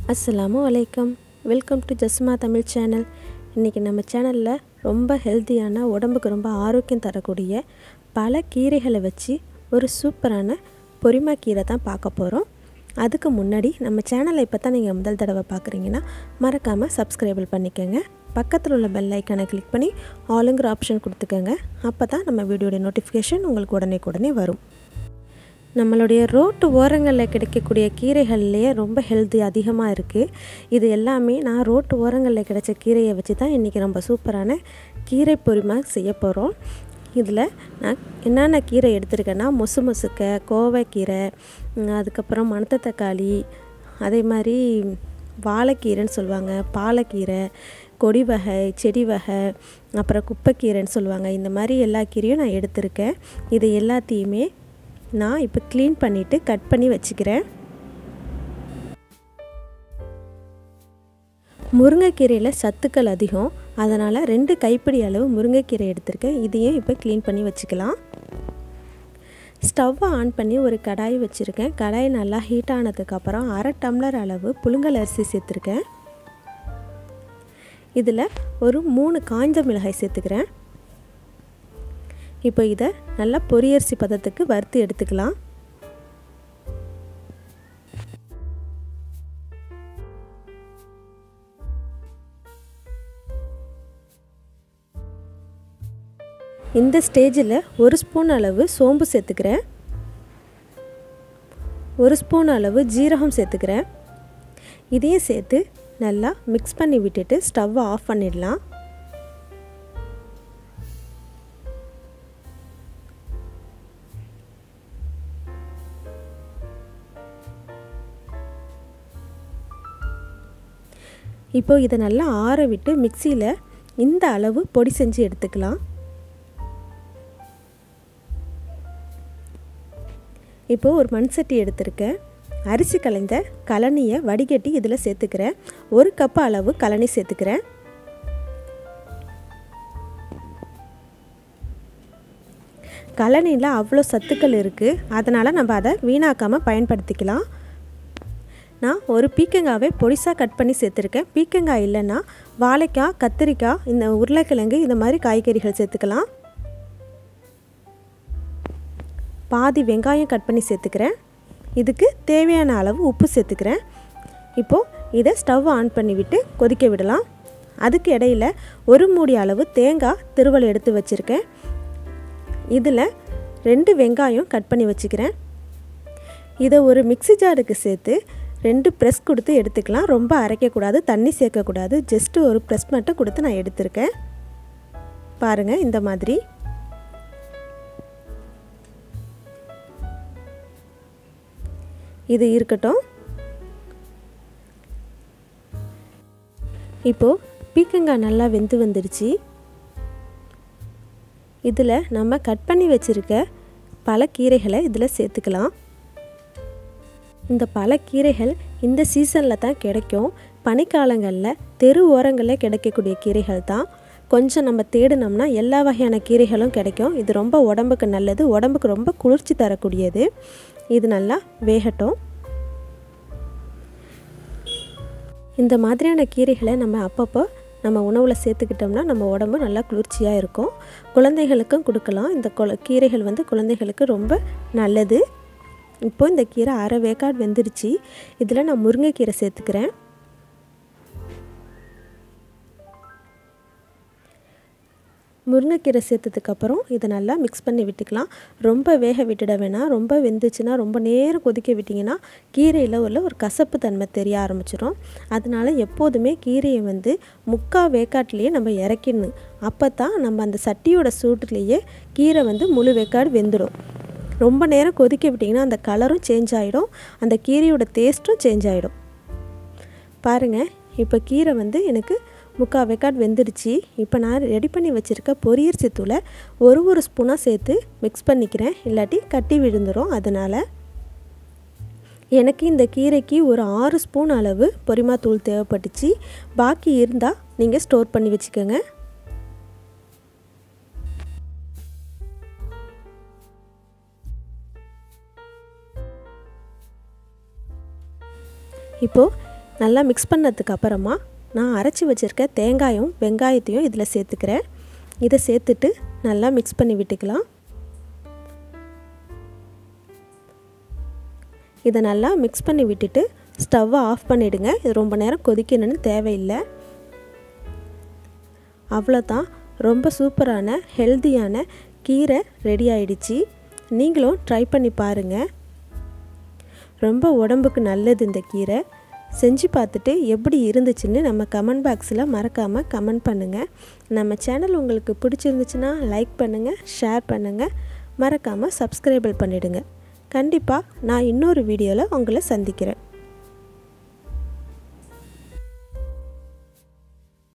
அஸ்ஸலாமு அலைக்கம் welcome to Jasma Tamil channel இன்றைக்கி நம்ம சேனலில் ரொம்ப ஹெல்த்தியான உடம்புக்கு ரொம்ப ஆரோக்கியம் தரக்கூடிய பல கீரைகளை வச்சு ஒரு சூப்பரான பொரிமா கீரை தான் பார்க்க போகிறோம் அதுக்கு முன்னாடி நம்ம சேனலை இப்போ தான் நீங்கள் முதல் தடவை பார்க்குறீங்கன்னா மறக்காமல் சப்ஸ்கிரைபிள் பண்ணிக்கோங்க பக்கத்தில் உள்ள பெல் ஐக்கானை கிளிக் பண்ணி ஆளுங்கிற ஆப்ஷன் கொடுத்துக்கோங்க அப்போ தான் நம்ம வீடியோடைய நோட்டிஃபிகேஷன் உங்களுக்கு உடனே உடனே வரும் நம்மளுடைய ரோட்டு ஓரங்களில் கிடைக்கக்கூடிய கீரைகள்லேயே ரொம்ப ஹெல்த்தி அதிகமாக இருக்குது இது எல்லாமே நான் ரோட்டு ஓரங்களில் கிடைச்ச கீரையை வச்சு தான் இன்றைக்கி ரொம்ப சூப்பரான கீரை பொரிமா செய்ய போகிறோம் இதில் நான் என்னென்ன கீரை எடுத்திருக்கேன்னா மொசு மொசுக்க கோவைக்கீரை அதுக்கப்புறம் மணத்த தக்காளி அதே மாதிரி வாழைக்கீரைன்னு சொல்லுவாங்க பாலக்கீரை கொடி வகை செடி வகை அப்புறம் குப்பைக்கீரைன்னு சொல்லுவாங்க இந்த மாதிரி எல்லா கீரையும் நான் எடுத்திருக்கேன் இது எல்லாத்தையுமே நான் இப்போ க்ளீன் பண்ணிவிட்டு கட் பண்ணி வச்சுக்கிறேன் முருங்கைக்கீரையில் சத்துக்கள் அதிகம் அதனால் ரெண்டு கைப்பிடி அளவு முருங்கைக்கீரை எடுத்திருக்கேன் இதையும் இப்போ க்ளீன் பண்ணி வச்சுக்கலாம் ஸ்டவ்வை ஆன் பண்ணி ஒரு கடாய் வச்சுருக்கேன் கடாய் நல்லா ஹீட் ஆனதுக்கப்புறம் அரை டம்ளர் அளவு புழுங்கல் அரிசி சேர்த்துருக்கேன் இதில் ஒரு மூணு காய்ஞ்ச மிளகாய் சேர்த்துக்கிறேன் இப்போ இதை நல்லா பொரியரிசி பதத்துக்கு வறுத்து எடுத்துக்கலாம் இந்த ஸ்டேஜில் ஒரு ஸ்பூன் அளவு சோம்பு சேர்த்துக்கிறேன் ஒரு ஸ்பூன் அளவு ஜீரகம் சேர்த்துக்கிறேன் இதையும் சேர்த்து நல்லா மிக்ஸ் பண்ணி விட்டுட்டு ஸ்டவ்வை ஆஃப் பண்ணிடலாம் இப்போ இதை நல்லா ஆற விட்டு மிக்சியில் இந்த அளவு பொடி செஞ்சு எடுத்துக்கலாம் இப்போது ஒரு மண் சட்டி எடுத்திருக்கேன் அரிசி கலைந்த கலனியை வடிகட்டி இதில் சேர்த்துக்கிறேன் ஒரு கப் அளவு கலனி சேர்த்துக்கிறேன் கலனியில் அவ்வளோ சத்துக்கள் இருக்குது அதனால் நம்ம அதை வீணாக்காமல் பயன்படுத்திக்கலாம் நான் ஒரு பீக்கங்காவை பொடிசாக கட் பண்ணி சேர்த்துருக்கேன் பீக்கங்காய் இல்லைன்னா வாழைக்காய் கத்திரிக்காய் இந்த உருளைக்கிழங்கு இந்த மாதிரி காய்கறிகள் சேர்த்துக்கலாம் பாதி வெங்காயம் கட் பண்ணி சேர்த்துக்கிறேன் இதுக்கு தேவையான அளவு உப்பு சேர்த்துக்கிறேன் இப்போது இதை ஸ்டவ் ஆன் பண்ணி விட்டு கொதிக்க விடலாம் அதுக்கு இடையில் ஒரு மூடி அளவு தேங்காய் திருவல் எடுத்து வச்சுருக்கேன் இதில் ரெண்டு வெங்காயம் கட் பண்ணி வச்சுக்கிறேன் இதை ஒரு மிக்சி ஜாருக்கு சேர்த்து ரெண்டு ப்ரெஸ் கொடுத்து எடுத்துக்கலாம் ரொம்ப அரைக்கக்கூடாது தண்ணி சேர்க்கக்கூடாது ஜஸ்ட்டு ஒரு ப்ரெஸ் மட்டும் கொடுத்து நான் எடுத்திருக்கேன் பாருங்கள் இந்த மாதிரி இது இருக்கட்டும் இப்போது பீக்கங்காய் நல்லா வெந்து வந்துடுச்சு இதில் நம்ம கட் பண்ணி வச்சுருக்க பல கீரைகளை இதில் சேர்த்துக்கலாம் இந்த பல கீரைகள் இந்த சீசனில் தான் கிடைக்கும் பனிக்காலங்களில் தெரு ஓரங்களில் கிடைக்கக்கூடிய கீரைகள் தான் கொஞ்சம் நம்ம தேடினோம்னா எல்லா வகையான கீரைகளும் கிடைக்கும் இது ரொம்ப உடம்புக்கு நல்லது உடம்புக்கு ரொம்ப குளிர்ச்சி தரக்கூடியது இது நல்லா வேகட்டும் இந்த மாதிரியான கீரைகளை நம்ம அப்பப்போ நம்ம உணவில் சேர்த்துக்கிட்டோம்னா நம்ம உடம்பு நல்லா குளிர்ச்சியாக இருக்கும் குழந்தைகளுக்கும் கொடுக்கலாம் இந்த கொ கீரைகள் வந்து குழந்தைகளுக்கு ரொம்ப நல்லது இப்போ இந்த கீரை அரை வேக்காடு வெந்துருச்சு இதில் நான் முருங்கைக்கீரை சேர்த்துக்கிறேன் முருங்கைக்கீரை சேர்த்ததுக்கப்புறம் இதை நல்லா மிக்ஸ் பண்ணி விட்டுக்கலாம் ரொம்ப வேக விட்டுட வேணாம் ரொம்ப வெந்துச்சுன்னா ரொம்ப நேரம் கொதிக்க விட்டிங்கன்னா கீரையில் உள்ள ஒரு கசப்பு தன்மை தெரிய ஆரம்பிச்சிடும் அதனால் எப்போதுமே கீரையை வந்து முக்கால் வேக்காட்டிலேயே நம்ம இறக்கிடணும் அப்போ தான் நம்ம அந்த சட்டியோட சூட்டுலேயே கீரை வந்து முழு வேக்காடு வெந்துடும் ரொம்ப நேரம் கொதிக்க விட்டிங்கன்னா அந்த கலரும் சேஞ்ச் ஆகிடும் அந்த கீரையோட டேஸ்ட்டும் சேஞ்ச் ஆகிடும் பாருங்கள் இப்போ கீரை வந்து எனக்கு முக்கால் வெக்காட் வெந்துடுச்சு இப்போ நான் ரெடி பண்ணி வச்சுருக்க பொரியரிசி தூளை ஒரு ஒரு ஸ்பூனாக சேர்த்து மிக்ஸ் பண்ணிக்கிறேன் இல்லாட்டி கட்டி விழுந்துடும் அதனால் எனக்கு இந்த கீரைக்கு ஒரு ஆறு ஸ்பூன் அளவு பொரிமா தூள் தேவைப்பட்டுச்சு பாக்கி இருந்தால் நீங்கள் ஸ்டோர் பண்ணி வச்சுக்கோங்க இப்போது நல்லா மிக்ஸ் பண்ணதுக்கு அப்புறமா நான் அரைச்சி வச்சுருக்க தேங்காயும் வெங்காயத்தையும் இதில் சேர்த்துக்கிறேன் இதை சேர்த்துட்டு நல்லா மிக்ஸ் பண்ணி விட்டுக்கலாம் இதை நல்லா மிக்ஸ் பண்ணி விட்டுட்டு ஸ்டவ்வை ஆஃப் பண்ணிவிடுங்க இது ரொம்ப நேரம் கொதிக்கணும்னு தேவையில்லை அவ்வளோதான் ரொம்ப சூப்பரான ஹெல்த்தியான கீரை ரெடி ஆயிடுச்சு நீங்களும் ட்ரை பண்ணி பாருங்கள் ரொம்ப உடம்புக்கு நல்லது இந்த கீரை செஞ்சு பார்த்துட்டு எப்படி இருந்துச்சுன்னு நம்ம கமெண்ட் பாக்ஸில் மறக்காமல் கமெண்ட் பண்ணுங்கள் நம்ம சேனல் உங்களுக்கு பிடிச்சிருந்துச்சுன்னா லைக் பண்ணுங்கள் ஷேர் பண்ணுங்கள் மறக்காமல் சப்ஸ்கிரைபிள் பண்ணிவிடுங்க கண்டிப்பாக நான் இன்னொரு வீடியோவில் உங்களை சந்திக்கிறேன்